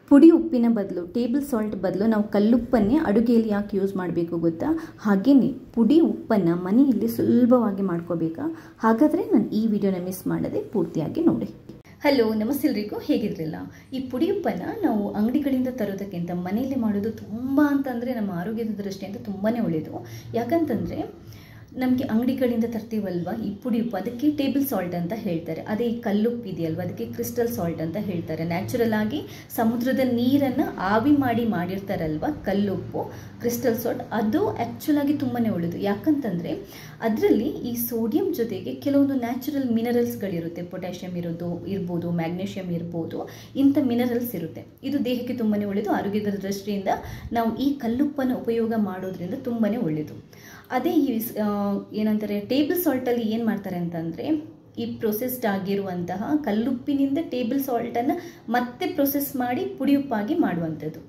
ಪುಡಿ ಉಪ್ಪಿನ ಬದಲು ಟೇಬಲ್ ಸಾಲ್ಟ್ ಬದಲು ನಾವು ಕಲ್ಲುಪ್ಪನ್ನೇ ಅಡುಗೆಯಲ್ಲಿ ಯಾಕೆ ಯೂಸ್ ಮಾಡಬೇಕು ಗೊತ್ತಾ ಹಾಗೆಯೇ ಪುಡಿ ಉಪ್ಪನ್ನು ಮನೆಯಲ್ಲಿ ಸುಲಭವಾಗಿ ಮಾಡ್ಕೋಬೇಕಾ ಹಾಗಾದರೆ ನಾನು ಈ ವಿಡಿಯೋನ ಮಿಸ್ ಮಾಡದೆ ಪೂರ್ತಿಯಾಗಿ ನೋಡಿ ಹಲೋ ನಮಸ್ತೆ ಎಲ್ರಿಗೂ ಹೇಗಿದ್ರಲ್ಲ ಈ ಪುಡಿ ಉಪ್ಪನ್ನು ನಾವು ಅಂಗಡಿಗಳಿಂದ ತರೋದಕ್ಕಿಂತ ಮನೆಯಲ್ಲೇ ಮಾಡೋದು ತುಂಬ ಅಂತಂದರೆ ನಮ್ಮ ಆರೋಗ್ಯದ ದೃಷ್ಟಿಯಿಂದ ತುಂಬಾ ಒಳ್ಳೆಯದು ಯಾಕಂತಂದರೆ ನಮಗೆ ಅಂಗಡಿಗಳಿಂದ ತರ್ತೀವಲ್ವ ಈ ಪುಡಿ ಉಪ್ಪು ಅದಕ್ಕೆ ಟೇಬಲ್ ಸಾಲ್ಟ್ ಅಂತ ಹೇಳ್ತಾರೆ ಅದೇ ಈ ಕಲ್ಲುಪ್ಪು ಇದೆಯಲ್ವ ಅದಕ್ಕೆ ಕ್ರಿಸ್ಟಲ್ ಸಾಲ್ಟ್ ಅಂತ ಹೇಳ್ತಾರೆ ನ್ಯಾಚುರಲ್ ಆಗಿ ಸಮುದ್ರದ ನೀರನ್ನು ಆವಿ ಮಾಡಿ ಮಾಡಿರ್ತಾರಲ್ವ ಕಲ್ಲುಪ್ಪು ಕ್ರಿಸ್ಟಲ್ ಸಾಲ್ಟ್ ಅದು ಆ್ಯಕ್ಚುಲ್ ಆಗಿ ತುಂಬಾ ಒಳ್ಳೆಯದು ಯಾಕಂತಂದರೆ ಅದರಲ್ಲಿ ಈ ಸೋಡಿಯಂ ಜೊತೆಗೆ ಕೆಲವೊಂದು ನ್ಯಾಚುರಲ್ ಮಿನರಲ್ಸ್ಗಳಿರುತ್ತೆ ಪೊಟ್ಯಾಷಿಯಮ್ ಇರೋದು ಇರ್ಬೋದು ಮ್ಯಾಗ್ನೇಷಿಯಮ್ ಇರ್ಬೋದು ಇಂಥ ಮಿನರಲ್ಸ್ ಇರುತ್ತೆ ಇದು ದೇಹಕ್ಕೆ ತುಂಬಾ ಒಳ್ಳೆಯದು ಆರೋಗ್ಯದ ದೃಷ್ಟಿಯಿಂದ ನಾವು ಈ ಕಲ್ಲುಪ್ಪನ್ನು ಉಪಯೋಗ ಮಾಡೋದ್ರಿಂದ ತುಂಬಾ ಒಳ್ಳೆಯದು ಅದೇ ಈ ಏನಂತಾರೆ ಟೇಬಲ್ ಸಾಲ್ಟಲ್ಲಿ ಏನು ಮಾಡ್ತಾರೆ ಅಂತಂದರೆ ಈ ಪ್ರೊಸೆಸ್ಡ್ ಆಗಿರುವಂತಹ ಕಲ್ಲುಪ್ಪಿನಿಂದ ಟೇಬಲ್ ಸಾಲ್ಟನ್ನು ಮತ್ತೆ ಪ್ರೊಸೆಸ್ ಮಾಡಿ ಪುಡಿಯುಪ್ಪಾಗಿ ಮಾಡುವಂಥದ್ದು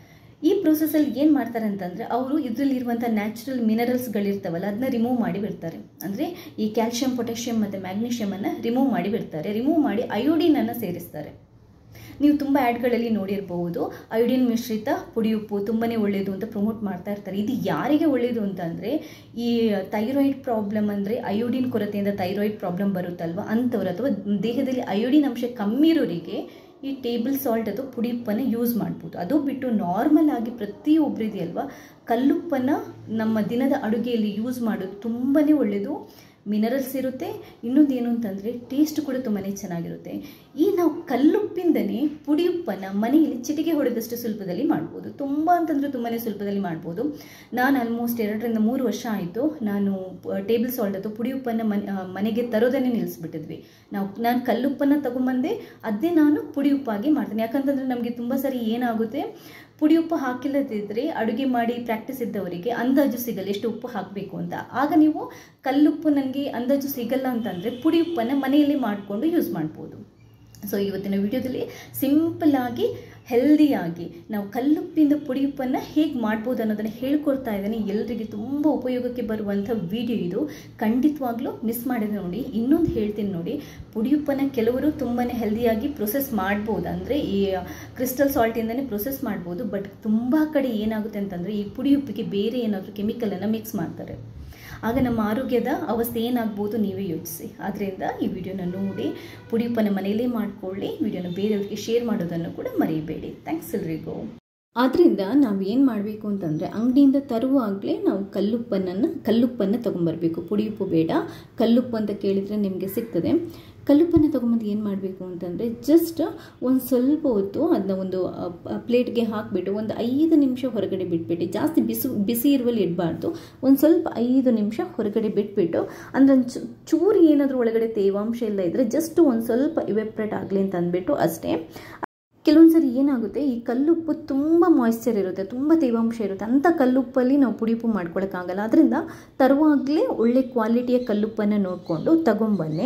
ಈ ಪ್ರೊಸೆಸಲ್ಲಿ ಏನು ಮಾಡ್ತಾರೆ ಅಂತಂದರೆ ಅವರು ಇದರಲ್ಲಿರುವಂಥ ನ್ಯಾಚುರಲ್ ಮಿನರಲ್ಸ್ಗಳಿರ್ತಾವಲ್ಲ ಅದನ್ನ ರಿಮೂವ್ ಮಾಡಿ ಬಿಡ್ತಾರೆ ಅಂದರೆ ಈ ಕ್ಯಾಲ್ಶಿಯಂ ಪೊಟ್ಯಾಷಿಯಮ್ ಮತ್ತು ಮ್ಯಾಗ್ನೀಷಿಯಮನ್ನು ರಿಮೂವ್ ಮಾಡಿ ಬಿಡ್ತಾರೆ ರಿಮೂವ್ ಮಾಡಿ ಅಯೋಡಿನನ್ನು ಸೇರಿಸ್ತಾರೆ ನೀವು ತುಂಬ ಆ್ಯಡ್ಗಳಲ್ಲಿ ನೋಡಿರ್ಬೋದು ಅಯೋಡಿನ್ ಮಿಶ್ರಿತ ಪುಡಿಯುಪ್ಪು ತುಂಬಾ ಒಳ್ಳೆಯದು ಅಂತ ಪ್ರಮೋಟ್ ಮಾಡ್ತಾ ಇರ್ತಾರೆ ಇದು ಯಾರಿಗೆ ಒಳ್ಳೆಯದು ಅಂತಂದರೆ ಈ ಥೈರಾಯ್ಡ್ ಪ್ರಾಬ್ಲಮ್ ಅಂದರೆ ಅಯೋಡಿನ್ ಕೊರತೆಯಿಂದ ಥೈರಾಯ್ಡ್ ಪ್ರಾಬ್ಲಮ್ ಬರುತ್ತಲ್ವ ಅಂಥವ್ರು ಅಥವಾ ದೇಹದಲ್ಲಿ ಅಯೋಡಿನ್ ಅಂಶ ಕಮ್ಮಿ ಇರೋರಿಗೆ ಈ ಟೇಬಲ್ ಸಾಲ್ಟ್ ಅಥವಾ ಪುಡಿಯುಪ್ಪನ್ನು ಯೂಸ್ ಮಾಡ್ಬೋದು ಅದು ಬಿಟ್ಟು ನಾರ್ಮಲ್ ಆಗಿ ಪ್ರತಿಯೊಬ್ಬರಿದೆಯಲ್ವ ಕಲ್ಲುಪ್ಪನ್ನು ನಮ್ಮ ದಿನದ ಅಡುಗೆಯಲ್ಲಿ ಯೂಸ್ ಮಾಡೋದು ತುಂಬಾ ಒಳ್ಳೆಯದು ಮಿನರಲ್ಸ್ ಇರುತ್ತೆ ಇನ್ನೊಂದು ಏನು ಅಂತಂದರೆ ಟೇಸ್ಟ್ ಕೂಡ ತುಂಬಾ ಚೆನ್ನಾಗಿರುತ್ತೆ ಈ ನಾವು ಕಲ್ಲುಪ್ಪಿಂದನೇ ಪುಡಿಯುಪ್ಪನ್ನು ಮನೆಯಲ್ಲಿ ಚಿಟಿಕೆ ಹೊಡೆದಷ್ಟು ಸುಲಭದಲ್ಲಿ ಮಾಡ್ಬೋದು ತುಂಬ ಅಂತಂದರೆ ತುಂಬಾ ಸುಲಭದಲ್ಲಿ ಮಾಡ್ಬೋದು ನಾನು ಆಲ್ಮೋಸ್ಟ್ ಎರಡರಿಂದ ಮೂರು ವರ್ಷ ಆಯಿತು ನಾನು ಟೇಬಲ್ ಸಾಲ್ಟ್ ಅಥವಾ ಪುಡಿಯುಪ್ಪನ್ನು ಮನೆ ಮನೆಗೆ ತರೋದನ್ನೇ ನಿಲ್ಲಿಸ್ಬಿಟ್ಟಿದ್ವಿ ನಾವು ನಾನು ಕಲ್ಲುಪ್ಪನ್ನು ತಗೊಂಬಂದೆ ಅದೇ ನಾನು ಪುಡಿಯುಪ್ಪಾಗಿ ಮಾಡ್ತೀನಿ ಯಾಕಂತಂದರೆ ನಮಗೆ ತುಂಬ ಸರಿ ಏನಾಗುತ್ತೆ ಪುಡಿ ಉಪ್ಪು ಹಾಕಿಲ್ಲದಿದ್ದರೆ ಅಡುಗೆ ಮಾಡಿ ಪ್ರಾಕ್ಟೀಸ್ ಇದ್ದವರಿಗೆ ಅಂದಾಜು ಸಿಗಲ್ಲ ಎಷ್ಟು ಉಪ್ಪು ಹಾಕಬೇಕು ಅಂತ ಆಗ ನೀವು ಕಲ್ಲುಪ್ಪು ನನಗೆ ಅಂದಾಜು ಸಿಗಲ್ಲ ಅಂತಂದರೆ ಪುಡಿ ಉಪ್ಪನ್ನು ಮನೆಯಲ್ಲಿ ಮಾಡಿಕೊಂಡು ಯೂಸ್ ಮಾಡ್ಬೋದು ಸೊ ಇವತ್ತಿನ ವಿಡಿಯೋದಲ್ಲಿ ಸಿಂಪಲ್ಲಾಗಿ ಹೆಲ್ದಿಯಾಗಿ ನಾವು ಕಲ್ಲುಪ್ಪಿಂದ ಪುಡಿ ಉಪ್ಪನ್ನು ಹೇಗೆ ಮಾಡ್ಬೋದು ಅನ್ನೋದನ್ನು ಹೇಳ್ಕೊಡ್ತಾ ಇದ್ದೀನಿ ಎಲ್ಲರಿಗೆ ತುಂಬ ಉಪಯೋಗಕ್ಕೆ ಬರುವಂಥ ವಿಡಿಯೋ ಇದು ಖಂಡಿತವಾಗ್ಲೂ ಮಿಸ್ ಮಾಡಿದೆ ನೋಡಿ ಇನ್ನೊಂದು ಹೇಳ್ತೀನಿ ನೋಡಿ ಪುಡಿಯುಪ್ಪನ್ನು ಕೆಲವರು ತುಂಬಾ ಹೆಲ್ದಿಯಾಗಿ ಪ್ರೊಸೆಸ್ ಮಾಡ್ಬೋದು ಅಂದರೆ ಈ ಕ್ರಿಸ್ಟಲ್ ಸಾಲ್ಟಿಂದನೇ ಪ್ರೊಸೆಸ್ ಮಾಡ್ಬೋದು ಬಟ್ ತುಂಬ ಕಡೆ ಏನಾಗುತ್ತೆ ಅಂತಂದರೆ ಈ ಪುಡಿಯುಪ್ಪಿಗೆ ಬೇರೆ ಏನಾದರೂ ಕೆಮಿಕಲನ್ನು ಮಿಕ್ಸ್ ಮಾಡ್ತಾರೆ ಆಗ ನಮ್ಮ ಆರೋಗ್ಯದ ಅವಸ್ಥೆ ಏನಾಗ್ಬೋದು ನೀವೇ ಯೋಚಿಸಿ ಆದ್ದರಿಂದ ಈ ವಿಡಿಯೋನ ನೋಡಿ ಪುಡಿಯುಪ್ಪನ ಮನೆಯಲ್ಲೇ ಮಾಡಿಕೊಳ್ಳಿ ವಿಡಿಯೋನ ಬೇರೆಯವರಿಗೆ ಶೇರ್ ಮಾಡೋದನ್ನು ಕೂಡ ಮರೆಯಬೇಡಿ ಥ್ಯಾಂಕ್ಸ್ ಎಲ್ರಿಗೂ ಆದ್ದರಿಂದ ನಾವು ಏನು ಮಾಡಬೇಕು ಅಂತಂದರೆ ಅಂಗಡಿಯಿಂದ ತರುವಾಗಲೇ ನಾವು ಕಲ್ಲುಪ್ಪನ್ನು ಕಲ್ಲುಪ್ಪನ್ನು ತೊಗೊಂಬರ್ಬೇಕು ಪುಡಿಯುಪ್ಪು ಬೇಡ ಕಲ್ಲುಪ್ಪು ಅಂತ ಕೇಳಿದರೆ ನಿಮಗೆ ಸಿಗ್ತದೆ ಕಲ್ಲುಪ್ಪನ್ನು ತೊಗೊಂಬಂದು ಏನು ಮಾಡಬೇಕು ಅಂತಂದರೆ ಜಸ್ಟ್ ಒಂದು ಸ್ವಲ್ಪ ಹೊತ್ತು ಅದನ್ನ ಒಂದು ಪ್ಲೇಟ್ಗೆ ಹಾಕಿಬಿಟ್ಟು ಒಂದು ಐದು ನಿಮಿಷ ಹೊರಗಡೆ ಬಿಟ್ಬಿಟ್ಟು ಜಾಸ್ತಿ ಬಿಸಿ ಬಿಸಿ ಇರುವಲ್ಲಿ ಇಡಬಾರ್ದು ಒಂದು ಸ್ವಲ್ಪ ಐದು ನಿಮಿಷ ಹೊರಗಡೆ ಬಿಟ್ಬಿಟ್ಟು ಅಂದರೆ ಒಂದು ಚೂರು ಏನಾದರೂ ಒಳಗಡೆ ತೇವಾಂಶ ಎಲ್ಲ ಇದ್ದರೆ ಜಸ್ಟ್ ಒಂದು ಸ್ವಲ್ಪ ಇವೆಪ್ರೇಟ್ ಆಗಲಿ ಅಂತ ಅಂದ್ಬಿಟ್ಟು ಅಷ್ಟೇ ಕೆಲವೊಂದು ಸರಿ ಏನಾಗುತ್ತೆ ಈ ಕಲ್ಲುಪ್ಪು ತುಂಬ ಮಾಯ್ಶ್ಚರ್ ಇರುತ್ತೆ ತುಂಬ ತೇವಾಂಶ ಇರುತ್ತೆ ಅಂಥ ಕಲ್ಲುಪ್ಪಲ್ಲಿ ನಾವು ಪುಡಿಯುಪ್ಪು ಮಾಡ್ಕೊಳಕ್ಕಾಗಲ್ಲ ಅದರಿಂದ ತರುವಾಗಲೇ ಒಳ್ಳೆ ಕ್ವಾಲಿಟಿಯ ಕಲ್ಲುಪ್ಪನ್ನು ನೋಡಿಕೊಂಡು ತಗೊಂಬನ್ನಿ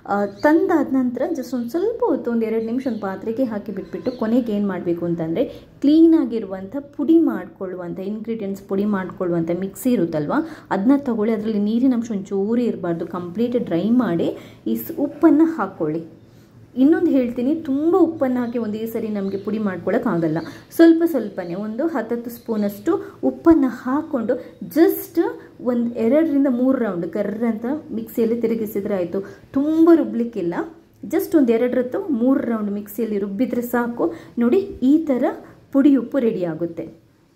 ತಂದಾದ ನಂತರ ಜಸ್ಟ್ ಒಂದು ಸ್ವಲ್ಪ ಹೊತ್ತು ಒಂದು ಎರಡು ನಿಮಿಷ ಒಂದು ಪಾತ್ರೆಗೆ ಹಾಕಿ ಬಿಟ್ಬಿಟ್ಟು ಕೊನೆಗೆ ಏನು ಮಾಡಬೇಕು ಅಂತಂದರೆ ಕ್ಲೀನಾಗಿರುವಂಥ ಪುಡಿ ಮಾಡ್ಕೊಳ್ಳುವಂಥ ಇಂಗ್ರೀಡಿಯೆಂಟ್ಸ್ ಪುಡಿ ಮಾಡ್ಕೊಳ್ಳುವಂಥ ಮಿಕ್ಸಿ ಇರುತ್ತಲ್ವ ಅದನ್ನ ತಗೊಳ್ಳಿ ಅದರಲ್ಲಿ ನೀರಿನ ಅಂಶ ಒಂಚೂರು ಇರಬಾರ್ದು ಕಂಪ್ಲೀಟ್ ಡ್ರೈ ಮಾಡಿ ಈ ಉಪ್ಪನ್ನು ಹಾಕ್ಕೊಳ್ಳಿ ಇನ್ನೊಂದು ಹೇಳ್ತೀನಿ ತುಂಬ ಉಪ್ಪನ್ನು ಹಾಕಿ ಒಂದೇ ಸರಿ ನಮಗೆ ಪುಡಿ ಮಾಡ್ಕೊಳ್ಳೋಕ್ಕಾಗಲ್ಲ ಸ್ವಲ್ಪ ಸ್ವಲ್ಪನೇ ಒಂದು ಹತ್ತತ್ತು ಸ್ಪೂನಷ್ಟು ಉಪ್ಪನ್ನು ಹಾಕ್ಕೊಂಡು ಜಸ್ಟ್ ಒಂದು ಎರಡರಿಂದ ಮೂರು ರೌಂಡ್ ಕರ್ರ ಅಂತ ಮಿಕ್ಸಿಯಲ್ಲಿ ತಿರುಗಿಸಿದ್ರೆ ಆಯಿತು ತುಂಬ ರುಬ್ಲಿಕ್ಕಿಲ್ಲ ಜಸ್ಟ್ ಒಂದು ಎರಡರತ್ತು ಮೂರು ರೌಂಡ್ ಮಿಕ್ಸಿಯಲ್ಲಿ ರುಬ್ಬಿದ್ರೆ ಸಾಕು ನೋಡಿ ಈ ಥರ ಪುಡಿ ಉಪ್ಪು ರೆಡಿ ಆಗುತ್ತೆ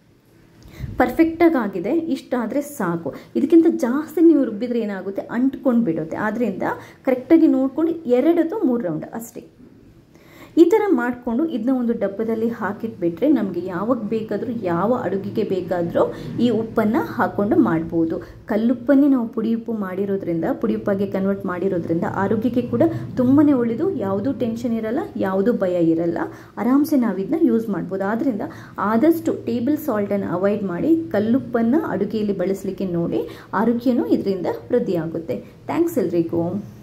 ಪರ್ಫೆಕ್ಟಾಗಿ ಆಗಿದೆ ಇಷ್ಟಾದರೆ ಸಾಕು ಇದಕ್ಕಿಂತ ಜಾಸ್ತಿ ನೀವು ರುಬ್ಬಿದ್ರೆ ಏನಾಗುತ್ತೆ ಅಂಟ್ಕೊಂಡು ಬಿಡುತ್ತೆ ಆದ್ದರಿಂದ ಕರೆಕ್ಟಾಗಿ ನೋಡ್ಕೊಂಡು ಎರಡು ಅಥವಾ ಮೂರು ರೌಂಡ್ ಅಷ್ಟೇ ಈ ಥರ ಮಾಡಿಕೊಂಡು ಇದನ್ನ ಒಂದು ಡಬ್ಬದಲ್ಲಿ ಹಾಕಿಟ್ಬಿಟ್ರೆ ನಮಗೆ ಯಾವಾಗ ಬೇಕಾದರೂ ಯಾವ ಅಡುಗೆಗೆ ಬೇಕಾದರೂ ಈ ಉಪ್ಪನ್ನು ಹಾಕ್ಕೊಂಡು ಮಾಡ್ಬೋದು ಕಲ್ಲುಪ್ಪನ್ನೇ ನಾವು ಪುಡಿಯುಪ್ಪು ಮಾಡಿರೋದ್ರಿಂದ ಪುಡಿಯುಪ್ಪಾಗಿ ಕನ್ವರ್ಟ್ ಮಾಡಿರೋದ್ರಿಂದ ಆರೋಗ್ಯಕ್ಕೆ ಕೂಡ ತುಂಬಾ ಒಳ್ಳೆಯದು ಯಾವುದೂ ಟೆನ್ಷನ್ ಇರಲ್ಲ ಯಾವುದೂ ಭಯ ಇರಲ್ಲ ಆರಾಮ್ಸೆ ನಾವು ಇದನ್ನ ಯೂಸ್ ಮಾಡ್ಬೋದು ಆದ್ದರಿಂದ ಆದಷ್ಟು ಟೇಬಲ್ ಸಾಲ್ಟನ್ನು ಅವಾಯ್ಡ್ ಮಾಡಿ ಕಲ್ಲುಪ್ಪನ್ನು ಅಡುಗೆಯಲ್ಲಿ ಬಳಸಲಿಕ್ಕೆ ನೋಡಿ ಆರೋಗ್ಯನೂ ಇದರಿಂದ ವೃದ್ಧಿಯಾಗುತ್ತೆ ಥ್ಯಾಂಕ್ಸ್ ಎಲ್ರಿಗೂ